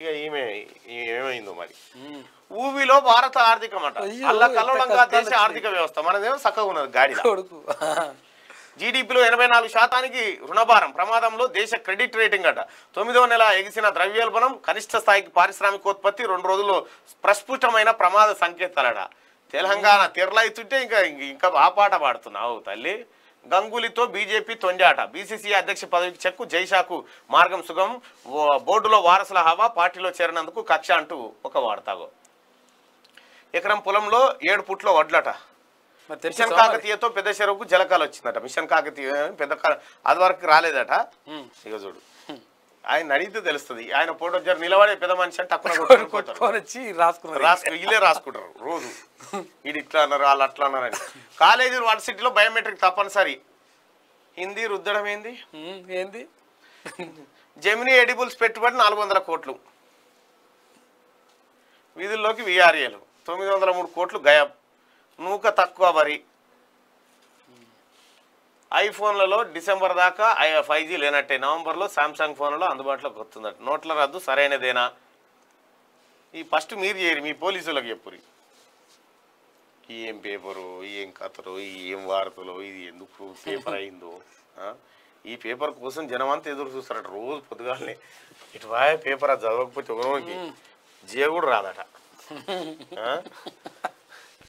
ఇక ఈమె ఈమె ఏమైందో మరి ఉమ్. ఊవిలో భారత ఆర్థికం అంట అయ్యో, అల్ల ఎంత కల్లోలంగా కష్టాలు దేశ వచ్చినాయి. ఆర్థిక వ్యవస్థ మనదేమో చక్కగా ఉన్నది గాడిలో కొడుకు జీడిపిలో ఎనభై నాలుగు శాతానికి రుణభారం ప్రమాదంలో దేశ క్రెడిట్ రేటింగ్ అట తొమ్మిదవ నెల ఎగిసిన ద్రవ్యోల్బణం కనిష్ట స్థాయికి పారిశ్రామికోత్పత్తి రెండు రోజుల్లో ప్రస్ఫుటమైన ప్రమాద సంకేతాలట తెలంగాణ తెరలైతుంటే ఇంకా ఇంక- ఇంకా ఆ పాట పాడుతున్నావు తల్లి గంగూలీతో బీజేపీ తొంజాట బీసీసీ అధ్యక్ష పదవికి చెక్కు జైషాకు మార్గం సుగం ఓ- బోర్డులో వారసుల హవా పార్టీలో చేరినందుకు కక్ష అంటూ ఒక వాడతాగో ఎకరం పొలంలో ఏడు పుట్లో వడ్లట మరి మిషన్ తెప్పిస్తావా మరి? కాకతీయతో పెద్ద చెరువుకు జలకాలు వచ్చిందట మిషన్ కాకతీయ పెద్ద కా- అది వరకు రాలేదట ఉమ్. ఇక చూడు ఆయన అడిగితే తెలుస్తుంది ఆయన ఫోటో జర నిలబడే పెద్ద మనిషి అంటే తక్కువ కొట్టుకొని వచ్చి రాసుకున్నారు రాసుకు వీళ్ళే రాసుకుంటారు రోజు ఇది ఇట్లా అన్నారు వాళ్ళు అట్లా అన్నారు అని కాలేజీ యూనివర్సిటీలో బయోమెట్రిక్ తప్పనిసరి హిందీ రుద్దడం ఏంది ఉమ్, ఏంది జెమినీ ఎడిబుల్స్ పెట్టుబడి నాలుగు వందల కోట్లు వీధుల్లోకి విఆర్ఏలు తొమ్మిది వందల మూడు కోట్లు గయాబ్ నూక తక్కువ వరి ఐఫోన్లలో డిసెంబర్ దాకా ఫైవ్ జీ లేనట్టే నవంబర్లో సామ్సంగ్ ఫోన్లలో అందుబాటులోకి వస్తుందట నోట్ల రద్దు సరైనదేనా ఈ ఫస్ట్ మీరు చేయరు మీ పోలీసులకు చెప్పురి ఏం పేపరు ఏం కథలు ఏం వార్తలు ఇది ఎందుకు పేపర్ అయిందో ఆ? ఈ పేపర్ కోసం జనం అంతా ఎదురు చూస్తారట రోజు పొద్దుగాలనే ఇటు వాయ పేపర్ అది చదవకపోతే ఒకరికి జే కూడా రాదట ఆ?